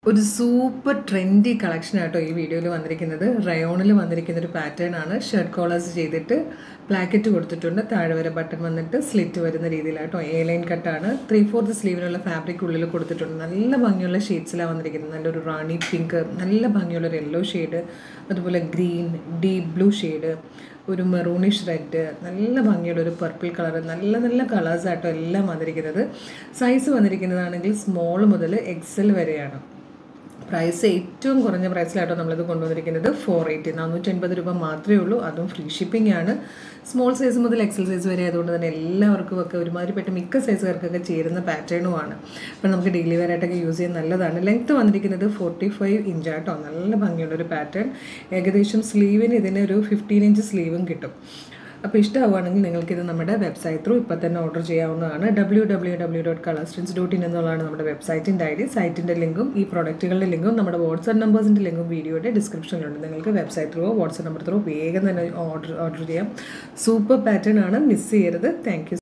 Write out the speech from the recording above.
ഒരു super trendy collection ആട്ടോ ഈ വീഡിയോയിൽ വന്നിരിക്കുന്നത് റയോണിൽ വന്നിരിക്കുന്ന ഒരു പാറ്റേൺ ആണ് ഷർട്ട് കോളേഴ്സ് ചെയ്തിട്ട് പ്ലാക്കറ്റ് കൊടുത്തിട്ടുണ്ട് താഴെ വരെ ബട്ടൺ വന്നിട്ട് സ്ലിറ്റ് വരുന്ന രീതിയിലാട്ടോ എ ലൈൻ കട്ടാണ് ത്രീ ഫോർത്ത് സ്ലീവിനുള്ള ഫാബ്രിക് ഉള്ളിൽ കൊടുത്തിട്ടുണ്ട് നല്ല ഭംഗിയുള്ള ഷെയ്ഡ്സിലാണ് വന്നിരിക്കുന്നത് നല്ലൊരു റാണി പിങ്ക് നല്ല ഭംഗിയുള്ള ഒരു യെല്ലോ ഷെയ്ഡ് അതുപോലെ ഗ്രീൻ ഡീപ് ബ്ലൂ ഷെയ്ഡ് ഒരു മെറൂണിഷ് റെഡ് നല്ല ഭംഗിയുള്ള ഒരു പർപ്പിൾ കളർ നല്ല നല്ല കളേഴ്സ് ആട്ടോ എല്ലാം വന്നിരിക്കുന്നത് സൈസ് വന്നിരിക്കുന്നതാണെങ്കിൽ സ്മോൾ മുതൽ എക്സൽ വരെയാണ് പ്രൈസ് ഏറ്റവും കുറഞ്ഞ പ്രൈസിലാട്ടോ നമ്മളിത് കൊണ്ടുവന്നിരിക്കുന്നത് ഫോർ എയ്റ്റി നാനൂറ്റി അൻപത് രൂപ മാത്രമേ ഉള്ളൂ അതും ഫ്രീ ഷിപ്പിംഗ് ആണ് സ്മോൾ സൈസ് മുതൽ എക്സൽ സൈസ് വരെ ആയതുകൊണ്ട് തന്നെ എല്ലാവർക്കും ഒക്കെ ഒരുമാതിരിപ്പെട്ട മിക്ക സൈസുകാർക്കൊക്കെ ചേരുന്ന പാറ്റേണുമാണ് അപ്പം നമുക്ക് ഡെയിലി വെയർ ആയിട്ടൊക്കെ യൂസ് ചെയ്യാൻ നല്ലതാണ് ലെങ്ത്ത് വന്നിരിക്കുന്നത് ഫോർട്ടി ഫൈവ് ഇഞ്ചാട്ടോ നല്ല ഭംഗിയുള്ള ഒരു പാറ്റേൺ ഏകദേശം സ്ലീവിന് ഇതിന് ഒരു ഫിഫ്റ്റീൻ ഇഞ്ച് സ്ലീവും കിട്ടും അപ്പോൾ ഇഷ്ടമാവുകയാണെങ്കിൽ നിങ്ങൾക്കിത് നമ്മുടെ വെബ്സൈറ്റ് ത്രൂ ഇപ്പോൾ തന്നെ ഓർഡർ ചെയ്യാവുന്നതാണ് W W W dot colourstance dot in എന്നുള്ളതാണ് നമ്മുടെ വെബ്സൈറ്റിൻ്റെ ഐ ഡി സൈറ്റിൻ്റെ ലിങ്കും ഈ പ്രോഡക്റ്റുകളുടെ ലിങ്കും നമ്മുടെ വാട്സ്ആപ്പ് നമ്പേഴ്സിൻ്റെ ലിങ്കും വീഡിയോയുടെ ഡിസ്ക്രിപ്ഷനിലുണ്ട് നിങ്ങൾക്ക് website through WhatsApp number through വേഗം തന്നെ ഓർഡർ ഓർഡർ ചെയ്യാം സൂപ്പർ പാറ്റേൺ ആണ് മിസ് ചെയ്യരുത് താങ്ക്